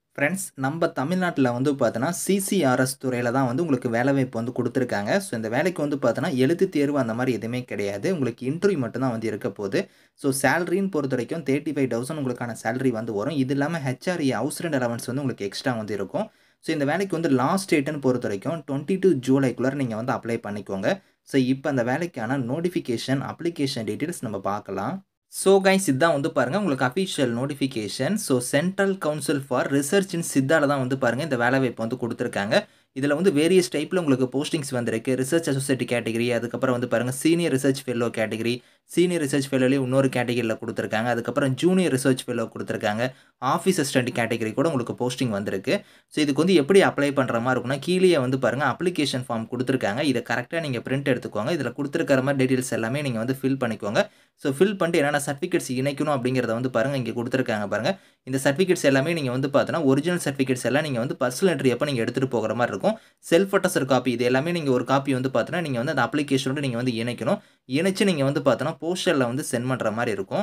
friends நம்ம தமிழ்நாட்டில் வந்து பார்த்தோன்னா சிசிஆர்எஸ் துறையில் தான் வந்து உங்களுக்கு வேலைவாய்ப்பு வந்து கொடுத்துருக்காங்க ஸோ இந்த வேலைக்கு வந்து பார்த்தோன்னா எழுத்து தேர்வு அந்த மாதிரி எதுவுமே கிடையாது உங்களுக்கு இன்டர்வியூ மட்டும்தான் வந்து இருக்க போகுது ஸோ சேலரின்னு பொறுத்த வரைக்கும் தேர்ட்டி ஃபைவ் தௌசண்ட் உங்களுக்கான சேலரி வந்து வரும் இது இல்லாமல் ஹெச்ஆர்இ ஹவுஸ் ரெண்ட் அலவன்ஸ் வந்து உங்களுக்கு எக்ஸ்ட்ரா வந்து இருக்கும் ஸோ இந்த வேலைக்கு வந்து லாஸ்ட் டேட்டுன்னு பொறுத்த வரைக்கும் டுவெண்ட்டி டூ ஜூலைக்குள்ளே நீங்கள் வந்து அப்ளை பண்ணிக்கோங்க ஸோ இப்போ அந்த வேலைக்கான நோட்டிஃபிகேஷன் அப்ளிகேஷன் டீட்டெயில்ஸ் நம்ம பார்க்கலாம் ஸோ கைஸ் இதுதான் வந்து பாருங்கள் உங்களுக்கு official notification so central council for research in சித்தால தான் வந்து பாருங்கள் இந்த வேலைவாய்ப்பு வந்து கொடுத்துருக்காங்க இதில் வந்து வேரியஸ் டைப்பில் உங்களுக்கு போஸ்டிங்ஸ் வந்திருக்கு ரிசர்ச் அசோசியேட் கேட்டகரி அதுக்கப்புறம் வந்து பாருங்கள் senior research fellow category senior research ஃபெல்லோலேயே இன்னொரு கேட்டகரியில் கொடுத்துருக்காங்க அதுக்கப்புறம் ஜூனியர் ரிசர்ச் ஃபெல்லோ கொடுத்துருக்காங்க ஆஃபீஸ் அசிஸ்டன்ட் கேட்டகரி கூட உங்களுக்கு போஸ்டிங் வந்திருக்கு ஸோ இதுக்கு வந்து எப்படி அப்ளை பண்ணுற மாதிரி இருக்கும்னா கீழே வந்து பாருங்கள் அப்ளிகேஷன் ஃபார்ம் கொடுத்துருக்காங்க இதை கரெக்டாக நீங்கள் பிரிண்ட் எடுத்துக்கோங்க இதில் கொடுத்துருக்கிற மாதிரி டீட்டெயில்ஸ் எல்லாமே நீங்கள் வந்து ஃபில் பண்ணிக்கோங்க ஸோ ஃபில் பண்ணிட்டு என்னென்ன சர்டிஃபிகேட்ஸ் இணைக்கணும் அப்படிங்கிறத வந்து பாருங்கள் இங்கே கொடுத்துருக்காங்க பாருங்கள் இந்த சர்டிஃபிகேட்ஸ் எல்லாமே நீங்கள் வந்து பார்த்தோன்னா ஒரிஜினல் சர்டிஃபிகேட்ஸ் எல்லாம் நீங்கள் வந்து பர்சனல் என்ட்ரி அப்போ நீங்கள் எடுத்துகிட்டு போகிற மாதிரி இருக்கும் செல்ஃப் அட்டஸ்டர் காப்பி இது எல்லாமே நீங்கள் ஒரு காப்பி வந்து பார்த்தோன்னா நீங்கள் வந்து அந்த அப்ளிகேஷனோட நீங்கள் வந்து இணைக்கணும் இணைச்சு நீங்கள் வந்து பார்த்தோன்னா போஸ்டரில் வந்து சென்ட் பண்ணுற மாதிரி இருக்கும்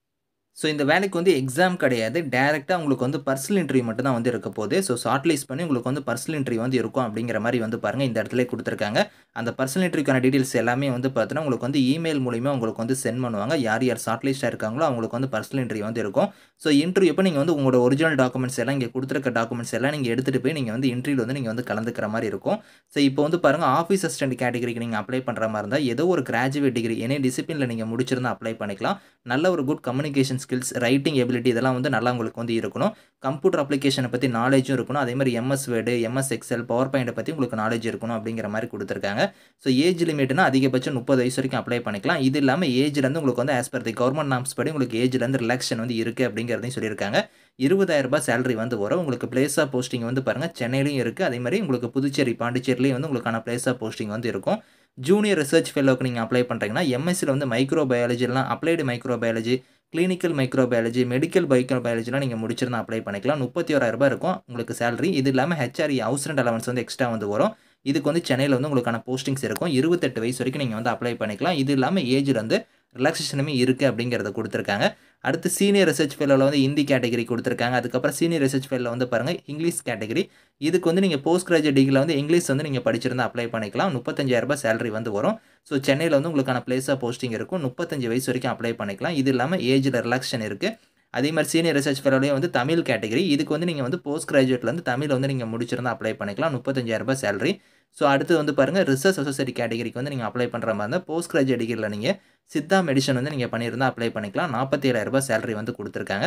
ஸோ இந்த வேலைக்கு வந்து எக்ஸாம் கிடையாது டேரெக்டாக உங்களுக்கு வந்து பர்சனல் இன்டர்வியூ மட்டும் தான் வந்து இருக்க போகுது ஸோ ஷார்ட்லிஸ்ட் பண்ணி உங்களுக்கு வந்து பர்சனல் இன்டர்வியூ வந்து இருக்கும் அப்படிங்கிற மாதிரி வந்து பாருங்கள் இந்த இடத்துல கொடுத்துருக்காங்க அந்த பர்சனல் இன்டர்வியூக்கான டீட்டெயில்ஸ் எல்லாமே வந்து பார்த்தீங்கன்னா உங்களுக்கு வந்து இமெயில் மூலிமா உங்களுக்கு வந்து சென்ட் பண்ணுவாங்க யார் யார் ஷார்ட்லிஸ்ட்டாக இருக்காங்களோ அவங்களுக்கு வந்து பர்சனல் இன்டர்வியூ வந்து இருக்கும் ஸோ இன்டர்வியூ இப்போ நீங்கள் வந்து உங்களோட ஒரிஜினல் டாக்குமெண்ட்ஸ் எல்லாம் இங்கே கொடுத்துருக்க டாக்குமெண்ட்ஸ் எல்லாம் நீங்கள் எடுத்துகிட்டு போய் நீங்கள் வந்து இன்டர்வியூ வந்து நீங்கள் வந்து கலந்துக்கிற மாதிரி இருக்கும் ஸோ இப்போ வந்து பாருங்கள் ஆஃபீஸ் அசிஸ்டன்ட் கேட்டகரிக்கு நீங்கள் அப்ளை பண்ணுற மாதிரி இருந்தால் ஏதோ ஒரு கிராஜுவேட் டிகிரி எனி டிசிப்ளினில் நீங்கள் முடிச்சிருந்தா அப்ளை பண்ணிக்கலாம் நல்ல ஒரு good communication skills writing ability இதெல்லாம் வந்து நல்லா உங்களுக்கு வந்து இருக்கணும் கம்ப்யூட்டர் அப்ளிகேஷனை பற்றி நாலேஜும் இருக்கணும் அதே மாதிரி MS Word MS Excel power பாயிண்ட்டை பற்றி உங்களுக்கு நாலேஜ் இருக்கணும் அப்படிங்கிற மாதிரி கொடுத்துருக்காங்க ஸோ ஏஜ் லிமிட்னா அதிகபட்சம் முப்பது வயசு வரைக்கும் அப்ளை பண்ணிக்கலாம் இது இல்லாமல் ஏஜ்லேருந்து உங்களுக்கு வந்து as per the government norms படி உங்களுக்கு ஏஜ்லேருந்து ரிலாக்ஷன் வந்து இருக்குது அப்படிங்கிறதையும் சொல்லியிருக்காங்க இருபதாயிரம் ரூபாய் சேலரி வந்து வரும் உங்களுக்கு பிளேஸ் ஆஃப் போஸ்டிங் வந்து பாருங்கள் சென்னையிலையும் இருக்குது அதே மாதிரி உங்களுக்கு புதுச்சேரி பாண்டிச்சேரிலையும் வந்து உங்களுக்கான பிளேஸ் ஆஃப் போஸ்டிங் வந்து இருக்கும் ஜூனியர் ரிசர்ச் ஃபெல்லோக்கு நீங்கள் அப்ளை பண்ணுறீங்கன்னா எம்எஸ்சியில் வந்து மைக்ரோ பயாலஜிலாம் applied microbiology clinical microbiology medical மைக்ரோபயாலஜிலாம் நீங்கள் முடிச்சிருந்தா அப்ளை பண்ணிக்கலாம் முப்பத்தி ஓராயிரரூபா இருக்கும் உங்களுக்கு சேலரி இது இல்லாமல் ஹெச்ஆர்இ ஹவுஸ் ரெண்ட் அலவன்ஸ் வந்து எக்ஸ்ட்ரா வந்து வரும் இதுக்கு வந்து சென்னையில் வந்து உங்களுக்கான போஸ்டிங்ஸ் இருக்கும் இருபத்தெட்டு வயசு வரைக்கும் நீங்கள் வந்து அப்ளை பண்ணிக்கலாம் இது இல்லாமல் ஏஜில் வந்து ரிலாக்ஸேஷனுமே இருக்குது அப்படிங்கிறத கொடுத்துருக்காங்க அடுத்து சீனியர் ரிசர்ச் ஃபெல்லோவில் வந்து ஹிந்தி கேட்டகரி கொடுத்துருக்காங்க அதுக்கப்புறம் சீனியர் ரிசர்ச் ஃபெல்லில் வந்து பாருங்கள் இங்கிலீஷ் கேட்டகரி இதுக்கு வந்து நீங்கள் போஸ்ட் கிராஜுவேட் டிகிரியில் வந்து இங்கிலீஷ் வந்து நீங்கள் படிச்சிருந்தா அப்ளை பண்ணிக்கலாம் முப்பத்தஞ்சாயிரரூபா சேலரி வந்து வரும் ஸோ சென்னையில் வந்து உங்களுக்கான பிளேஸ் ஆஃப் போஸ்டிங் இருக்கும் முப்பத்தஞ்சு வயசு வரைக்கும் அப்ளை பண்ணிக்கலாம் இது இல்லாமல் ஏஜில் ரிலாக்ஷன் இருக்குது அதே மாதிரி சீனியர் ரிசர்ச் ஃபெலோலேயே வந்து தமிழ் கேட்டகரி இதுக்கு வந்து நீங்கள் வந்து போஸ்ட் கிராஜுவேட்டில் வந்து தமிழ் வந்து நீங்கள் முடிச்சிருந்தா அப்ளை பண்ணிக்கலாம் முப்பத்தஞ்சாயிரரூபா சேலரி ஸோ அடுத்து வந்து பாருங்கள் ரிசர்ச் அசோசியேட் கேட்டகரிக்கு வந்து நீங்கள் அப்ளை பண்ணுற மாதிரி இருந்தால் போஸ்ட் கிராஜுவேட் டிகிரியில் நீங்கள் சித்தா மெடிசன் வந்து நீங்கள் பண்ணியிருந்தால் அப்ளை பண்ணிக்கலாம் நாற்பத்தி ஏழாயிரரூபா சேலரி வந்து கொடுத்துருக்காங்க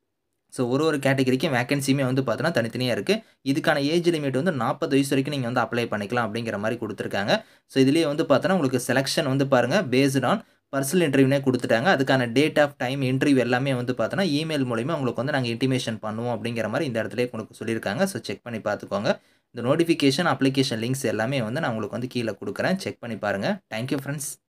ஸோ ஒரு ஒரு கேட்டகரிக்கும் வேகன்சியுமே வந்து பார்த்தோன்னா தனித்தனியாக இருக்குது இதுக்கான ஏஜ் லிமிட் வந்து நாற்பது வயசு வரைக்கும் நீங்கள் வந்து அப்ளை பண்ணிக்கலாம் அப்படிங்கிற மாதிரி கொடுத்துருக்காங்க ஸோ இதுலேயே வந்து பார்த்தோன்னா உங்களுக்கு செலெக்ஷன் வந்து பாருங்கள் பேஸ்ட் ஆன் பர்சனல் இன்டர்வியூனே கொடுத்துட்டாங்க அதுக்கான டேட் ஆஃப் டைம் இன்டர்வியூ எல்லாமே வந்து பார்த்தோன்னா இமெயில் மூலிமா உங்களுக்கு வந்து நாங்கள் இன்டிமேஷன் பண்ணுவோம் அப்படிங்கிற மாதிரி இந்த இடத்துல உங்களுக்கு சொல்லியிருக்காங்க ஸோ செக் பண்ணி பார்த்துக்கோங்க இந்த நோட்டிஃபிகேஷன் அப்ளிகேஷன் லிங்க்ஸ் எல்லாமே வந்து நான் உங்களுக்கு வந்து கீழே கொடுக்குறேன் செக் பண்ணி பாருங்கள் தேங்க்யூ ஃப்ரெண்ட்ஸ்